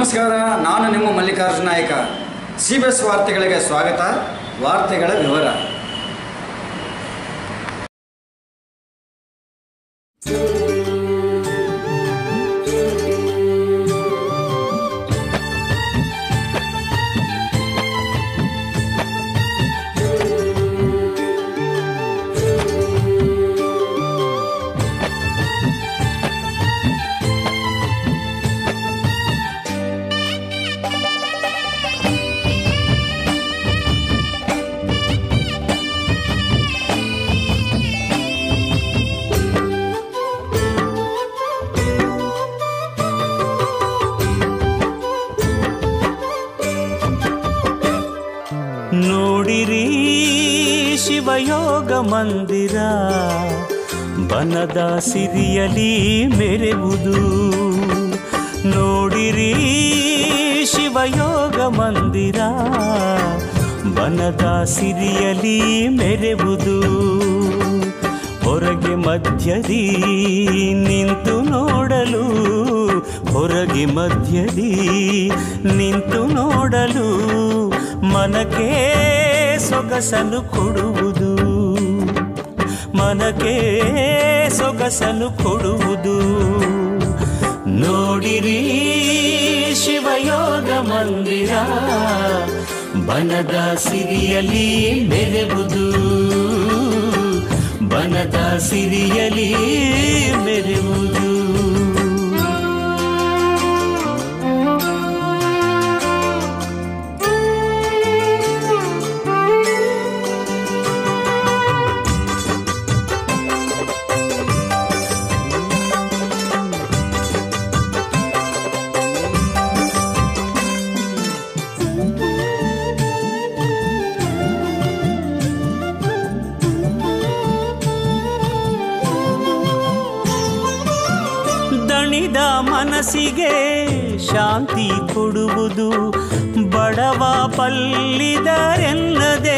ನಮಸ್ಕಾರ ನಾನು ನಿಮ್ಮ ಮಲ್ಲಿಕಾರ್ಜುನ ನಾಯಕ ಸಿ ಬಿ ಎಸ್ ವಾರ್ತೆಗಳಿಗೆ ಸ್ವಾಗತ ವಾರ್ತೆಗಳ ವಿವರ ನೋಡಿರಿ ಶಿವಯೋಗ ಮಂದಿರ ಬನದ ಸಿರಿಯಲಿ ಮೆರೆವುದು ನೋಡಿರಿ ಶಿವಯೋಗ ಮಂದಿರ ಬನದ ಸಿರಿಯಲಿ ಮೆರೆವುದು ಹೊರಗೆ ಮಧ್ಯದಿ ನಿಂತು ನೋಡಲು ಹೊರಗೆ ಮಧ್ಯದಿ ನಿಂತು ನೋಡಲು ಮನಕ್ಕೆ ಸೊಗಸನು ಕೊಡುವುದು ಮನಕ್ಕೆ ಸೊಗಸನು ಕೊಡುವುದು ನೋಡಿರಿ ಶಿವಯೋಗ ಮಂದಿರ ಬನದ ಸಿರಿಯಲಿ ಮೆರೆವುದು ಬನದ ಸಿರಿಯಲಿ ಮೆರೆವುದು ದಣಿದ ಮನಸ್ಸಿಗೆ ಶಾಂತಿ ಕೊಡುವುದು ಬಡವ ಪಲ್ಲಿದರೆನ್ನದೆ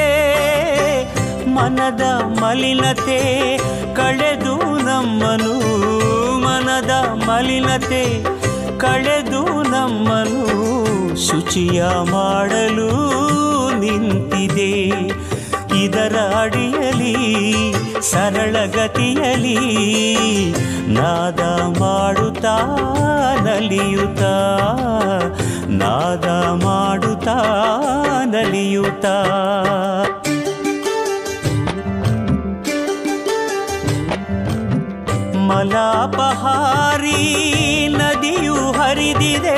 ಮನದ ಮಲಿನತೆ ಕಳೆದು ನಮ್ಮನು ಮನದ ಮಲಿನತೆ ಕಳೆದು ನಮ್ಮನು ಶುಚಿಯ ಮಾಡಲು ನಿಂತಿದೆ ಇದರ ಅಡಿಯಲಿ ಸರಳಗತಿಯಲಿ ನಾದ ಮಾಡುತ್ತಾ ನಲಿಯುತ್ತಾ ನಾದ ಮಾಡುತ್ತಾ ನಲಿಯುತ್ತಾ ಮಲಾಪಹಾರಿ ನದಿಯು ಹರಿದಿದೆ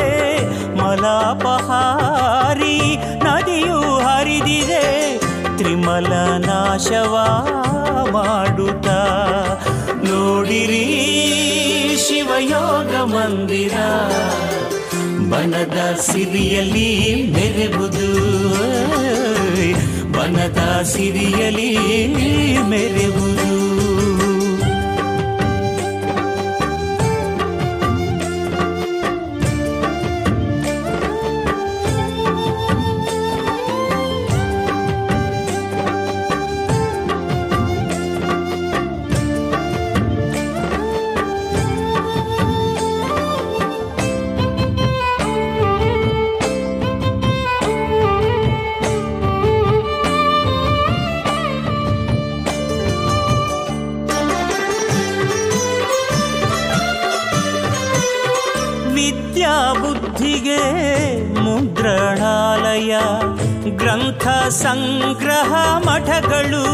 ಮಲಾಪಹಾರಿ ನದಿಯು ಹರಿದಿದೆ ತ್ರಿಮಲ ನಾಶವ ಮಾಡುತ್ತಾ ನೋಡಿರಿ ಶಿವಯೋಗ ಮಂದಿರ ಬನದ ಸಿರಿಯಲಿ ಮೆರೆವುದು ಬನದ ಸಿರಿಯಲಿ ಮೆರೆವುದು ವಿದ್ಯಾ ಬುದ್ಧಿಗೆ ಮುದ್ರಣಾಲಯ ಗ್ರಂಥ ಸಂಗ್ರಹ ಮಠಗಳು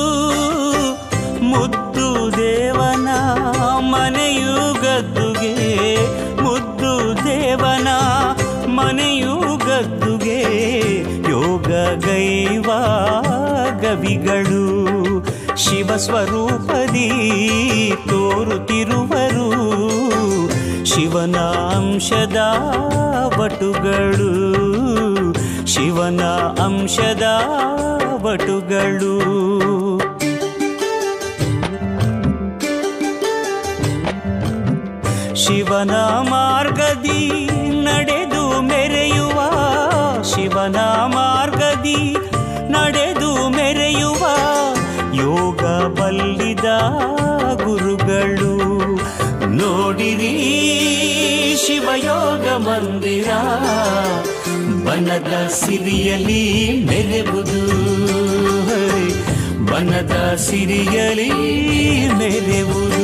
ಮುದ್ದು ದೇವನ ಮನೆಯು ಗದ್ದುಗೆ ಮುದ್ದು ದೇವನ ಮನೆಯು ಗದ್ದುಗೆ ಯೋಗ ಗೈವ ಗವಿಗಳು ಶಿವ ಸ್ವರೂಪದಿ ತೋರುತ್ತಿರುವರು ಶಿವನ ಅಂಶದ ವಟುಗಳು ಶಿವನ ಅಂಶದ ವಟುಗಳು ಶಿವನ ಮಾರ್ಗದಿ ನಡೆದು ಮೆರೆಯುವ ಶಿವನ ಮಾರ್ಗದಿ ನಡೆದು ಮೆರೆಯುವ ಯೋಗ ಬಲ್ಲಿದ ಗುರುಗಳು ನೋಡಿರಿ ಶಿವಯೋಗ ಮಂದಿರ ಬನದ ಸಿರಿಯಲಿ ಮೆರೆಬುದು ಬನದ ಸಿರಿಯಲಿ ಮೆರೆವುದು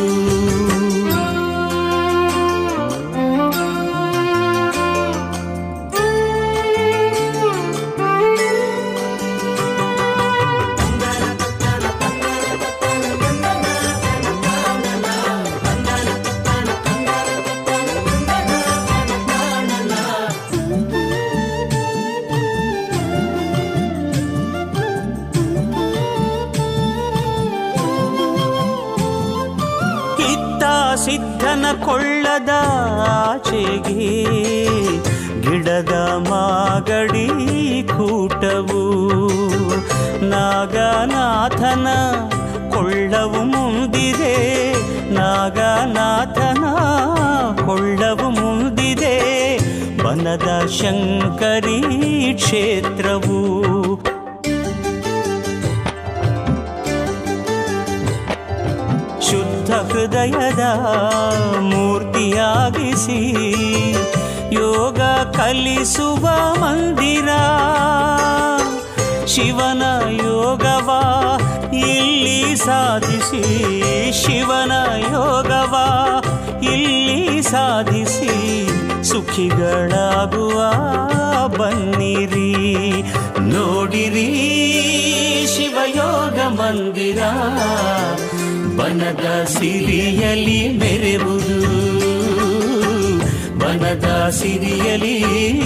ಇತ್ತ ಸಿದ್ಧನ ಕೊಳ್ಳದ ಆಚೆಗೆ ಗಿಡದ ಮಾಗಡಿ ಕೂಟವು ನಾಗನಾಥನ ಕೊಳ್ಳವು ಮುಂದಿದೆ ನಾಗನಾಥನ ಕೊಳ್ಳವು ಮುಂದಿದೆ ಬನದ ಶಂಕರಿ ಕ್ಷೇತ್ರವು ಶುದ್ಧ ಹೃದಯದ ಮೂರ್ತಿಯಾಗಿಸಿ ಯೋಗ ಕಲಿಸುವ ಮಂದಿರ ಶಿವನ ಯೋಗವ ಇಲ್ಲಿ ಸಾಧಿಸಿ ಶಿವನ ಯೋಗವ ಇಲ್ಲಿ ಸಾಧಿಸಿ ಸುಖಿಗಳಾಗುವ ಬನ್ನಿರಿ ನೋಡಿರಿ ಶಿವಯೋಗ ಮಂದಿರ ಬನದ ಸಿರಿಯಲಿ ಮೆರೆವುದು ಬನದ ಸಿರಿಯಲಿ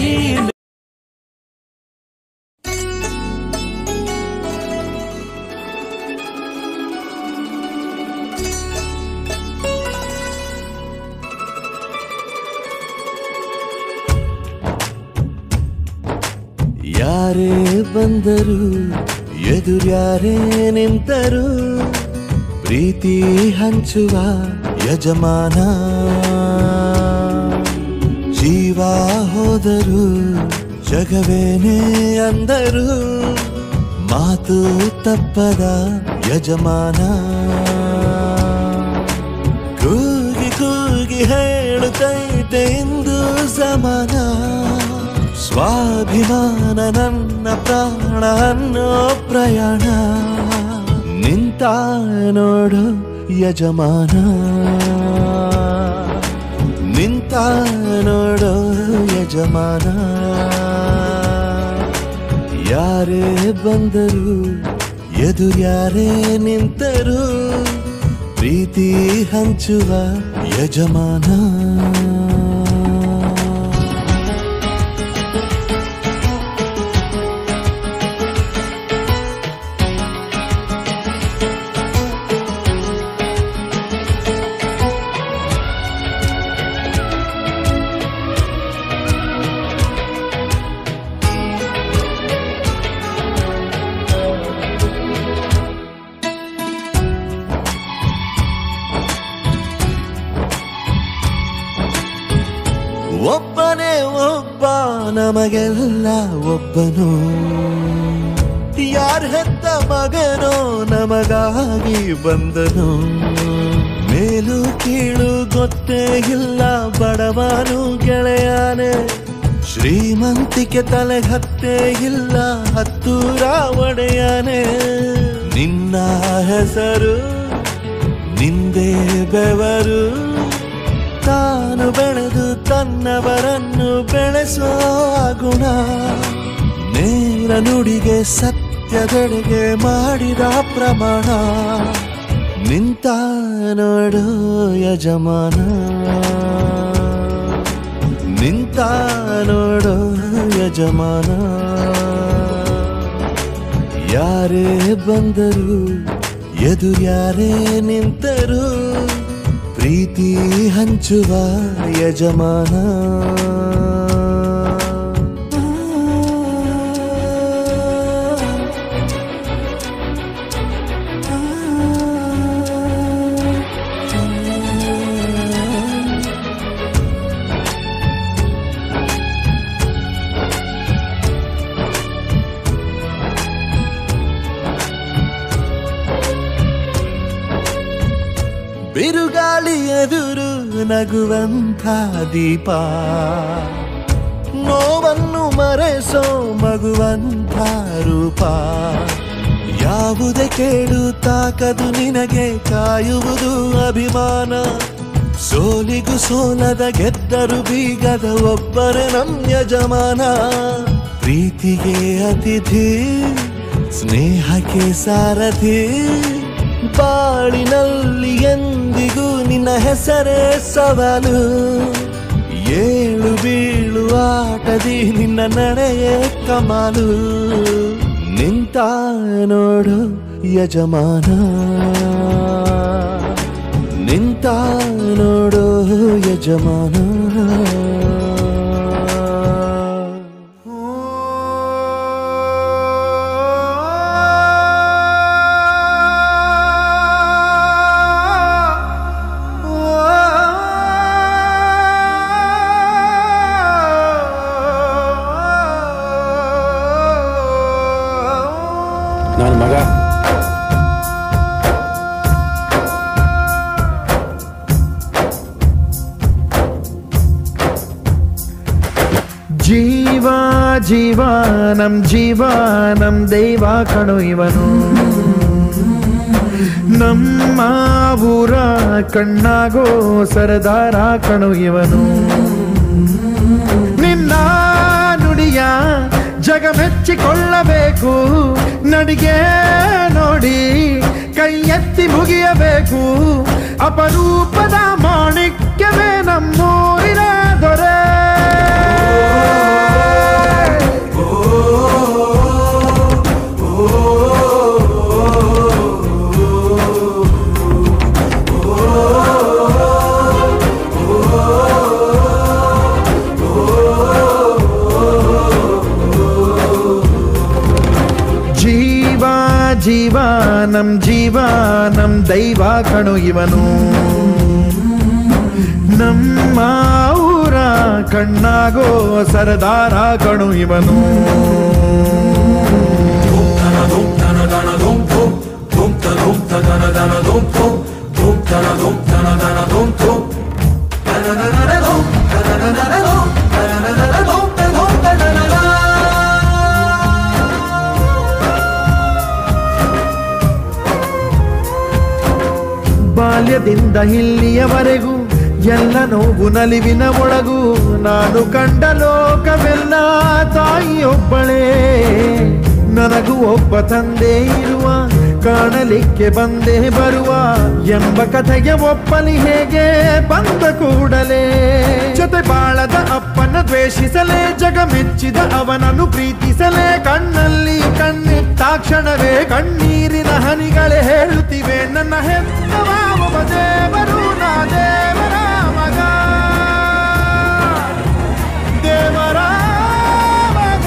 ಯಾರೇ ಬಂದರು ಎದುರ್ಯಾರೇ ನಿಂತರು ಪ್ರೀತಿ ಹಂಚುವ ಯಜಮಾನ ಜೀವ ಹೋದರು ಜಗವೇನೇ ಅಂದರು ಮಾತು ತಪ್ಪದ ಯಜಮಾನ ಕೂಗಿ ಕೂಗಿ ಹೇಳುತ್ತೈತೆ ಇಂದು ಸಮಾನ ಸ್ವಾಭಿಮಾನ ನನ್ನ ಪ್ರಾಣ ಅನ್ನೋ ಪ್ರಯಾಣ ನಿಂತ ನೋಡು ಯಜಮಾನ ನಿಂತ ನೋಡು ಯಜಮಾನ ಯಾರೇ ಬಂದರು ಎದುರ್ಯಾರೇ ನಿಂತರು ಪ್ರೀತಿ ಹಂಚುವ ಯಜಮಾನ ಒಬ್ಬನೇ ಒಬ್ಬ ನಮಗೆಲ್ಲ ಒಬ್ಬನು ಯಾರ ಹೆತ್ತ ಮಗನೋ ನಮಗಾಗಿ ಬಂದನು ಮೇಲು ಕೀಳು ಗೊತ್ತೇ ಇಲ್ಲ ಬಡವನು ಗೆಳೆಯಾನೆ ಶ್ರೀಮಂತಿಕೆ ತಲೆ ಹತ್ತೇ ಇಲ್ಲ ಹತ್ತೂರ ಒಡೆಯಾನೆ ನಿನ್ನ ಹೆಸರು ನಿಂದೇ ಬೆವರು ತಾನು ಬೆಳೆದು ತನ್ನವರನ್ನು ಬೆಳೆಸೋ ಗುಣ ನೇರ ನುಡಿಗೆ ಸತ್ಯದೆಡೆಗೆ ಮಾಡಿದ ಪ್ರಮಾಣ ನಿಂತ ನೋಡು ಯಜಮಾನ ನಿಂತ ನೋಡು ಯಜಮಾನ ಯಾರೇ ಬಂದರು ಎದುರ್ಯಾರೇ ನಿಂತರು ಪ್ರೀತಿ ಹಂಚುವ ಯಜಮಾನ ಬಿರುಗಾಳಿ ಎದುರು ನಗುವಂಥ ದೀಪ ನೋವನ್ನು ಮರೆಸೋ ಮಗುವಂಥ ರೂಪ ಯಾವುದೇ ಕೇಳು ತಾಕದು ನಿನಗೆ ಕಾಯುವುದು ಅಭಿಮಾನ ಸೋಲಿಗೂ ಸೋಲದ ಗೆದ್ದರು ಬೀಗದ ಒಬ್ಬರೇ ನಮ್ ಯಜಮಾನ ಪ್ರೀತಿಗೆ ಅತಿಥಿ ಸ್ನೇಹಕ್ಕೆ ಸಾರಥಿ ಬಾಳಿನಲ್ಲಿ ಎಂದಿಗೂ ನಿನ್ನ ಹೆಸರೇ ಸವಾಲು ಏಳು ಬೀಳು ಆಟದಿ ನಿನ್ನ ನಡೆಯೇ ಕಮಾಲು ನಿಂತ ನೋಡು ಯಜಮಾನ ನಿಂತ ನೋಡು ಯಜಮಾನ ನನ್ನ ಮಗ ಜೀವ ಜೀವ ನಮ್ ಜೀವ ನಮ್ ದೈವ ಕಣು ಇವನು ನಮ್ಮ ಊರ ಕಣ್ಣಾಗೋ ಸರದಾರ ಕಣು ಇವನು ನಿನ್ನ ನುಡಿಯ ಜಗ ಮೆಚ್ಚಿಕೊಳ್ಳಬೇಕು ನಡಿಗೆ ನೋಡಿ ಕೈ ಎತ್ತಿ ಮುಗಿಯಬೇಕು ಅಪರೂಪದ ಮಾಣಿಕ್ಯವೇ ನಮ್ಮೂರಿನ ದೊರೆ ಜೀವ ಜೀವ ನಮ್ ಜೀವ ನಮ್ ದೈವ ಕಣು ಇವನು ನಮ್ಮ ಊರ ಕಣ್ಣಾಗೋ ಸರದಾರ ಕಣು ಇವನು ಬಾಲ್ಯದಿಂದ ಇಲ್ಲಿಯವರೆಗೂ ಎಲ್ಲ ನೋವು ನಲಿವಿನ ಒಳಗು ನಾನು ಕಂಡ ಲೋಕವೆಲ್ಲ ತಾಯಿಯೊಬ್ಬಳೇ ನನಗೂ ಒಬ್ಬ ತಂದೆ ಇರುವ ಕಾಣಲಿಕ್ಕೆ ಬಂದೇ ಬರುವ ಎಂಬ ಕಥೆಗೆ ಒಪ್ಪಲಿ ಹೇಗೆ ಬಂದ ಕೂಡಲೇ ಜೊತೆ ಬಾಳದ ಅಪ್ಪನ ದ್ವೇಷಿಸಲೇ ಜಗ ಮೆಚ್ಚಿದ ಅವನನ್ನು ಪ್ರೀತಿಸಲೇ ಕಣ್ಣಲ್ಲಿ ಕಣ್ಣಿಟ್ಟಾಕ್ಷಣವೇ ಕಣ್ಣೀರಿನ ಹನಿಗಳೇ ಹೇಳುತ್ತಿವೆ ನನ್ನ ಹೆತ್ತವ ಒಬ್ಬ ದೇವರು ನಾ ದೇವರ ಮಗ ದೇವರ ಮಗ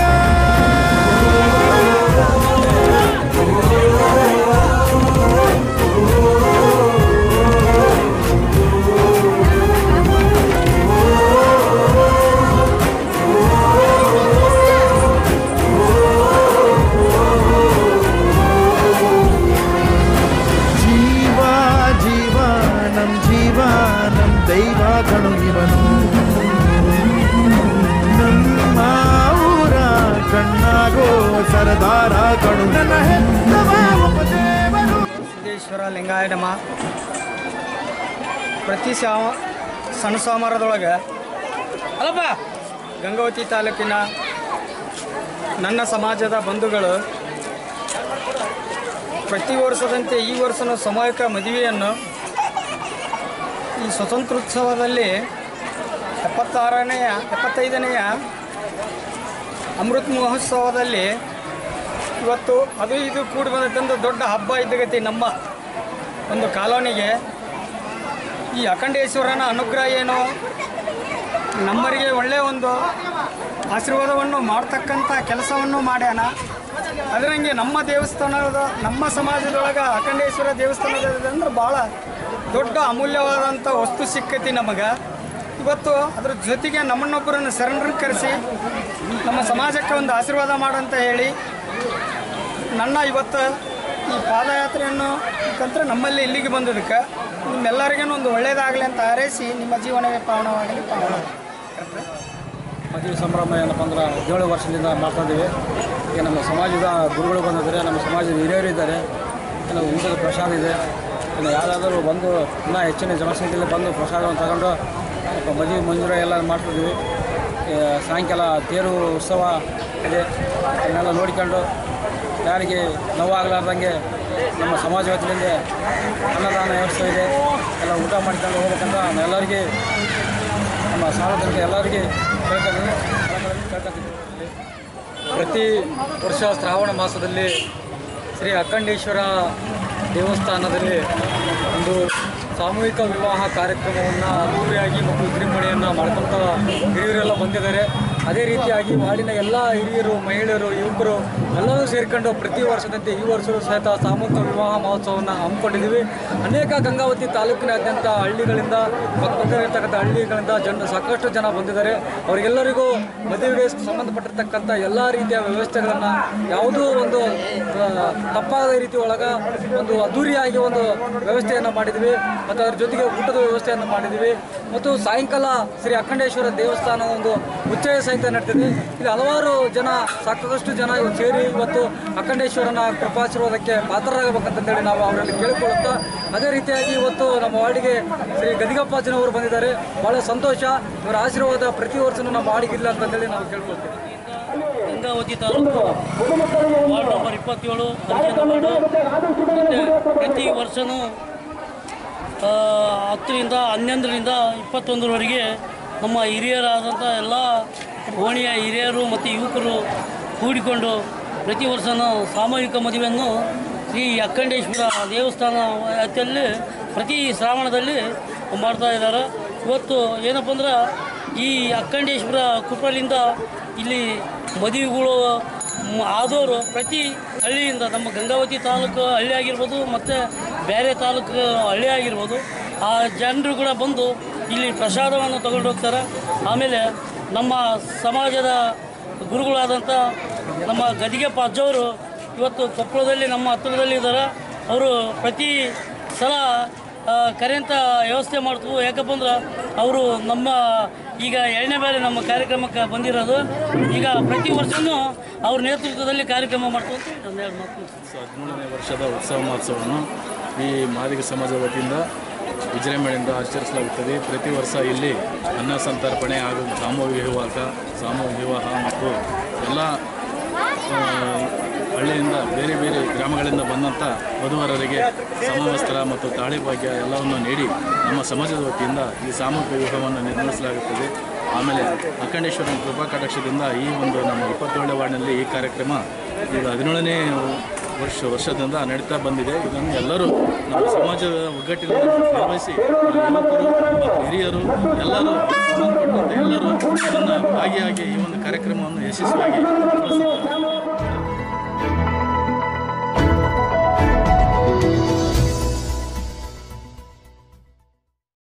ಜೀವ ಜೀವ ನಮ್ ಜೀವ ನಮ್ ದೈವ ಕಣು ಇವನು ನಮ್ಮ ಊರ ಕಣ್ಣಾಗೋ ಸರದಾರ ಕಣು ನನ್ನ ಹೆತ್ತವ ಒಬ್ಬ ದೇವರು ಸಿದ್ದೇಶ್ವರ ಲಿಂಗಾಯ ನಮ ಪ್ರತಿ ಸಾಮ ಸಣ್ಣ ಸೋಮವಾರದೊಳಗೆ ಅಲ್ಲಪ್ಪ ಗಂಗಾವತಿ ತಾಲೂಕಿನ ನನ್ನ ಸಮಾಜದ ಬಂಧುಗಳು ಪ್ರತಿ ವರ್ಷದಂತೆ ಈ ವರ್ಷನೂ ಸಾಮೂಹಿಕ ಮದುವೆಯನ್ನು ಈ ಸ್ವತಂತ್ರೋತ್ಸವದಲ್ಲಿ ಎಪ್ಪತ್ತಾರನೆಯ ಎಪ್ಪತ್ತೈದನೆಯ ಅಮೃತ ಮಹೋತ್ಸವದಲ್ಲಿ ಇವತ್ತು ಅದು ಇದು ಕೂಡಿ ಬಂದಂಥ ದೊಡ್ಡ ಹಬ್ಬ ಇದ್ದಗತಿ ನಮ್ಮ ಒಂದು ಕಾಲೋನಿಗೆ ಈ ಅಖಂಡೇಶ್ವರನ ಅನುಗ್ರಹ ಏನು ನಮ್ಮರಿಗೆ ಒಳ್ಳೆಯ ಒಂದು ಆಶೀರ್ವಾದವನ್ನು ಮಾಡ್ತಕ್ಕಂಥ ಕೆಲಸವನ್ನು ಮಾಡ್ಯಾನ ಅದರಂಗೆ ನಮ್ಮ ದೇವಸ್ಥಾನದ ನಮ್ಮ ಸಮಾಜದೊಳಗೆ ಅಖಂಡೇಶ್ವರ ದೇವಸ್ಥಾನದ ಅಂದ್ರೆ ಭಾಳ ದೊಡ್ಡ ಅಮೂಲ್ಯವಾದಂಥ ವಸ್ತು ಸಿಕ್ಕತಿ ನಮಗೆ ಇವತ್ತು ಅದ್ರ ಜೊತೆಗೆ ನಮ್ಮನ್ನೊಬ್ಬರನ್ನು ಶರಣರನ್ನು ಕರೆಸಿ ನಮ್ಮ ಸಮಾಜಕ್ಕೆ ಒಂದು ಆಶೀರ್ವಾದ ಮಾಡಂತ ಹೇಳಿ ನನ್ನ ಇವತ್ತು ಈ ಪಾದಯಾತ್ರೆಯನ್ನು ಮುಖಾಂತರ ನಮ್ಮಲ್ಲಿ ಇಲ್ಲಿಗೆ ಬಂದದಕ್ಕೆ ನಿಮ್ಮೆಲ್ಲರಿಗೂ ಒಂದು ಒಳ್ಳೆಯದಾಗಲಿ ಅಂತ ಹಾರೈಸಿ ನಿಮ್ಮ ಜೀವನವೇ ಪಾವನವಾಗಲಿ ಪಾವನ ಮದುವೆ ಸಂಭ್ರಮ ಏನಪ್ಪ ಅಂದ್ರೆ ಹದಿನೇಳು ವರ್ಷದಿಂದ ಮಾಡ್ತಾ ಇದ್ದೀವಿ ಈಗ ನಮ್ಮ ಸಮಾಜದ ಗುರುಗಳು ಬಂದಿದ್ದಾರೆ ನಮ್ಮ ಸಮಾಜದ ಹಿರಿಯರು ಇದ್ದಾರೆ ಇನ್ನು ಊಟದ ಪ್ರಸಾದ ಇದೆ ಇನ್ನು ಯಾರಾದರೂ ಬಂದು ಇನ್ನೂ ಹೆಚ್ಚಿನ ಜನಸಂಖ್ಯೆಯಲ್ಲಿ ಬಂದು ಪ್ರಸಾದವನ್ನು ತಗೊಂಡು ಸ್ವಲ್ಪ ಮದುವೆ ಮಂಜೂರ ಎಲ್ಲ ಮಾಡ್ತಿದ್ದೀವಿ ಈ ಸಾಯಂಕಾಲ ತೇರು ಉತ್ಸವ ಇದೆ ಅದನ್ನೆಲ್ಲ ನೋಡಿಕೊಂಡು ಯಾರಿಗೆ ನೋವಾಗಲಾರ್ದಂಗೆ ನಮ್ಮ ಸಮಾಜ ವತಿಯಿಂದ ಅನ್ನದಾನ ವ್ಯವಸ್ಥೆ ಇದೆ ಎಲ್ಲ ಊಟ ಮಾಡ್ಕೊಂಡು ಹೋಗ್ಬೇಕಂತ ಎಲ್ಲರಿಗೆ ನಮ್ಮ ಸಾರ್ವಜನಿಕ ಎಲ್ಲರಿಗೆ ಕೇಳ್ಕೊತೀನಿ ಕೇಳ್ಕೊತೀನಿ ಪ್ರತಿ ವರ್ಷ ಶ್ರಾವಣ ಮಾಸದಲ್ಲಿ ಶ್ರೀ ಅಖಂಡೇಶ್ವರ ದೇವಸ್ಥಾನದಲ್ಲಿ ಒಂದು ಸಾಮೂಹಿಕ ವಿವಾಹ ಕಾರ್ಯಕ್ರಮವನ್ನು ಅದ್ದೂರಿಯಾಗಿ ಮತ್ತು ವಿಜೃಂಭಣೆಯನ್ನು ಮಾಡ್ಕೊತ ಹಿರಿಯರೆಲ್ಲ ಬಂದಿದ್ದಾರೆ ಅದೇ ರೀತಿಯಾಗಿ ವಾರ್ಡಿನ ಎಲ್ಲ ಹಿರಿಯರು ಮಹಿಳೆಯರು ಯುವಕರು ಎಲ್ಲರೂ ಸೇರಿಕೊಂಡು ಪ್ರತಿ ವರ್ಷದಂತೆ ಈ ವರ್ಷವೂ ಸಹಿತ ಸಾಮೂಹಿಕ ವಿವಾಹ ಮಹೋತ್ಸವವನ್ನು ಹಮ್ಮಿಕೊಂಡಿದ್ದೀವಿ ಅನೇಕ ಗಂಗಾವತಿ ತಾಲೂಕಿನಾದ್ಯಂತ ಹಳ್ಳಿಗಳಿಂದ ಪಕ್ಕದಲ್ಲಿರ್ತಕ್ಕಂಥ ಹಳ್ಳಿಗಳಿಂದ ಜನ ಸಾಕಷ್ಟು ಜನ ಬಂದಿದ್ದಾರೆ ಅವರಿಗೆಲ್ಲರಿಗೂ ಮದುವೆಗೆ ಸಂಬಂಧಪಟ್ಟಿರ್ತಕ್ಕಂಥ ಎಲ್ಲ ರೀತಿಯ ವ್ಯವಸ್ಥೆಗಳನ್ನು ಯಾವುದೂ ಒಂದು ಆ, ತಪ್ಪಾದ ರೀತಿ ಒಳಗ ಒಂದು ಅದ್ದೂರಿಯಾಗಿ ಒಂದು ವ್ಯವಸ್ಥೆಯನ್ನು ಮಾಡಿದ್ವಿ ಮತ್ತು ಅದ್ರ ಜೊತೆಗೆ ಊಟದ ವ್ಯವಸ್ಥೆಯನ್ನು ಮಾಡಿದ್ವಿ ಮತ್ತು ಸಾಯಂಕಾಲ ಶ್ರೀ ಅಖಂಡೇಶ್ವರ ದೇವಸ್ಥಾನ ಒಂದು ಉಚ್ಚಯ ಸಹಿತ ನಡ್ತಿದೆ ಇಲ್ಲಿ ಹಲವಾರು ಜನ ಸಾಕಷ್ಟು ಜನ ಇವತ್ತು ಸೇರಿ ಇವತ್ತು ಅಖಂಡೇಶ್ವರನ ಕೃಪಾಶೀರ್ವಾದಕ್ಕೆ ಪಾತ್ರರಾಗಬೇಕಂತೇಳಿ ನಾವು ಅವರಲ್ಲಿ ಕೇಳಿಕೊಳ್ಳುತ್ತಾ ಅದೇ ರೀತಿಯಾಗಿ ಇವತ್ತು ನಮ್ಮ ವಾರ್ಡಿಗೆ ಶ್ರೀ ಗದಿಗಪ್ಪಾಜಿನವರು ಬಂದಿದ್ದಾರೆ ಬಹಳ ಸಂತೋಷ ಇವರ ಆಶೀರ್ವಾದ ಪ್ರತಿ ವರ್ಷನೂ ನಮ್ಮ ವಾರ್ಡಿಗಿಲ್ಲ ಅಂತಂದೇಳಿ ನಾವು ಕೇಳ್ಕೊಳ್ತೀವಿ ಗಂಗಾವತಿ ತಾಲೂಕು ವಾರ್ಡ್ ನಂಬರ್ ಇಪ್ಪತ್ತೇಳು ಹರಿಜನ ವಾರ್ಡು ಮತ್ತು ಪ್ರತಿ ವರ್ಷವೂ ಆ, ಹತ್ತರಿಂದ ಹನ್ನೊಂದರಿಂದ ಇಪ್ಪತ್ತೊಂದರವರೆಗೆ ನಮ್ಮ ಹಿರಿಯರಾದಂಥ ಎಲ್ಲ ಓಣಿಯ ಹಿರಿಯರು ಮತ್ತು ಯುವಕರು ಕೂಡಿಕೊಂಡು ಪ್ರತಿ ವರ್ಷವೂ ಸಾಮೂಹಿಕ ಮದುವೆಯನ್ನು ಶ್ರೀ ಅಖಂಡೇಶ್ವರ ದೇವಸ್ಥಾನ ವ್ಯಾಪ್ತಿಯಲ್ಲಿ ಪ್ರತಿ ಶ್ರಾವಣದಲ್ಲಿ ಮಾಡ್ತಾ ಇದ್ದಾರೆ ಇವತ್ತು ಏನಪ್ಪ ಅಂದ್ರೆ ಈ ಅಖಂಡೇಶ್ವರ ಕುಪ್ಪಲಿಂದ ಇಲ್ಲಿ ಮದುವೆಗಳು ಮ್- ಆದವರು ಪ್ರತಿ ಹಳ್ಳಿಯಿಂದ ನಮ್ಮ ಗಂಗಾವತಿ ತಾಲೂಕು ಹಳ್ಳಿ ಆಗಿರ್ಬೋದು ಮತ್ತು ಬೇರೆ ತಾಲೂಕು ಹಳ್ಳಿ ಆಗಿರ್ಬೋದು ಆ ಜನರು ಕೂಡ ಬಂದು ಇಲ್ಲಿ ಪ್ರಸಾದವನ್ನು ತಗೊಂಡು ಹೋಗ್ತಾರೆ ಆಮೇಲೆ ನಮ್ಮ ಸಮಾಜದ ಗುರುಗಳಾದಂಥ ನಮ್ಮ ಗದಿಗೆಪ್ಪ ಅಜ್ಜವರು ಇವತ್ತು ಕೊಪ್ಪಳದಲ್ಲಿ ನಮ್ಮ ಹತ್ತಿರದಲ್ಲಿ ಇದ್ದಾರೆ ಅವರು ಪ್ರತಿ ಸಲ ಆ, ಕರೆಂತ ವ್ಯವಸ್ಥೆ ಮಾಡ್ತೀವಿ ಯಾಕಪ್ಪ ಅಂದ್ರೆ ಅವರು ನಮ್ಮ ಈಗ ಎರಡನೇ ಬಾರಿ ನಮ್ಮ ಕಾರ್ಯಕ್ರಮಕ್ಕೆ ಬಂದಿರೋದು ಈಗ ಪ್ರತಿ ವರ್ಷವೂ ಅವ್ರ ನೇತೃತ್ವದಲ್ಲಿ ಕಾರ್ಯಕ್ರಮ ಮಾಡ್ತೀವಿ ಅಂತ ಒಂದೆರಡು ಮಾತು ಮುಗಿಸ್ತೀನಿ. ಹದಿನೇಳನೇ ವರ್ಷದ ಉತ್ಸವ ಮಹೋತ್ಸವವನ್ನು ಈ ಮಾದಿಗ ಸಮಾಜದ ವತಿಯಿಂದ ವಿಜೃಂಭಣೆಯಿಂದ ಆಚರಿಸಲಾಗುತ್ತದೆ ಪ್ರತಿ ವರ್ಷ ಇಲ್ಲಿ ಅನ್ನ ಸಂತರ್ಪಣೆ ಹಾಗೂ ಸಾಮೂಹಿಕ ವಿವಾಹ ಸಾಮೂಹಿಕ ವಿವಾಹ ಮತ್ತು ಎಲ್ಲ ಆ, ಹಳ್ಳಿಯಿಂದ ಬೇರೆ ಬೇರೆ ಗ್ರಾಮಗಳಿಂದ ಬಂದಂಥ ವಧುವರರಿಗೆ ಸಮವಸ್ತ್ರ ಮತ್ತು ತಾಳಿ ಭಾಗ್ಯ ಎಲ್ಲವನ್ನು ನೀಡಿ ನಮ್ಮ ಸಮಾಜದ ವತಿಯಿಂದ ಈ ಸಾಮೂಹಿಕ ವಿವಾಹವನ್ನು ನಿರ್ವಹಿಸಲಾಗುತ್ತದೆ ಆಮೇಲೆ ಅಖಂಡೇಶ್ವರನ ಕೃಪಾ ಕಟಾಕ್ಷದಿಂದ ಈ ಒಂದು ನಮ್ಮ ಇಪ್ಪತ್ತೇಳನೇ ವಾರ್ಡ್ನಲ್ಲಿ ಈ ಕಾರ್ಯಕ್ರಮ ಈಗ ಹದಿನೇಳನೇ ವರ್ಷ ವರ್ಷದಿಂದ ನಡೀತಾ ಬಂದಿದೆ ಇದನ್ನು ಎಲ್ಲರೂ ನಮ್ಮ ಸಮಾಜದ ಒಗ್ಗಟ್ಟಿನಿಂದ ನಿರ್ವಹಿಸಿ ಯುವಕರು ಮತ್ತು ಹಿರಿಯರು ಎಲ್ಲರೂ ಸಂಬಂಧಪಟ್ಟಂತೆ ಎಲ್ಲರೂ ಇದನ್ನು ಭಾಗಿಯಾಗಿ ಈ ಒಂದು ಕಾರ್ಯಕ್ರಮವನ್ನು ಯಶಸ್ವಿಯಾಗಿ ನಡೆಸುತ್ತಾರೆ